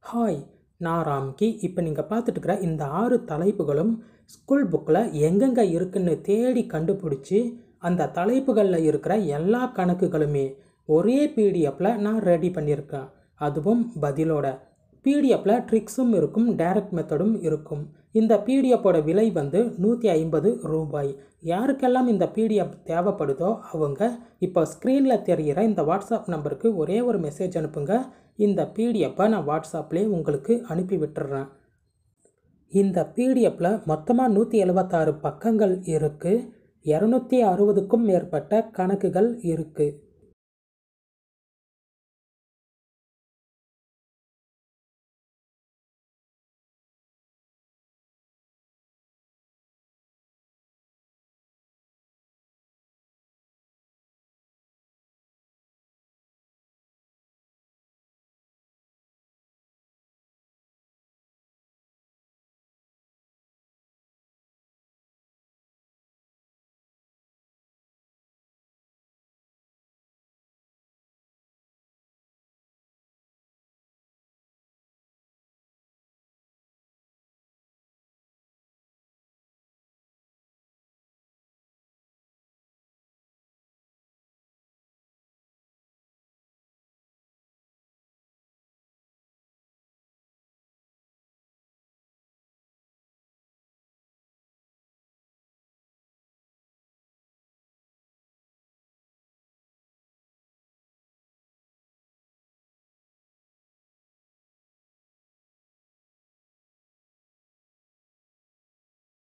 hi நான் ராம்கி இப்போ நீங்கள் பார்த்துட்டு இருக்கிற இந்த ஆறு தலைப்புகளும் ஸ்கூல் புக்கில் எங்கெங்கே இருக்குன்னு தேடி கண்டுபிடிச்சி அந்த தலைப்புகளில் இருக்கிற எல்லா கணக்குகளுமே ஒரே பிடிஎஃப்பில் நான் ரெடி பண்ணியிருக்கேன் அதுவும் பதிலோட பிடிஎஃப்பில் ட்ரிக்ஸும் இருக்கும் டைரக்ட் மெத்தடும் இருக்கும் இந்த பிடிஎஃப்போட விலை வந்து நூற்றி ஐம்பது ரூபாய் யாருக்கெல்லாம் இந்த பிடிஎஃப் தேவைப்படுதோ அவங்க இப்போ ஸ்க்ரீனில் தெரிகிற இந்த வாட்ஸ்அப் நம்பருக்கு ஒரே ஒரு மெசேஜ் அனுப்புங்க இந்த பிடிஎஃப்பை நான் வாட்ஸ்அப்லேயே உங்களுக்கு அனுப்பி விட்டுறேன் இந்த பிடிஎஃப்பில் மொத்தமாக நூற்றி எழுபத்தாறு பக்கங்கள் இருக்குது இரநூத்தி அறுபதுக்கும் மேற்பட்ட கணக்குகள் இருக்குது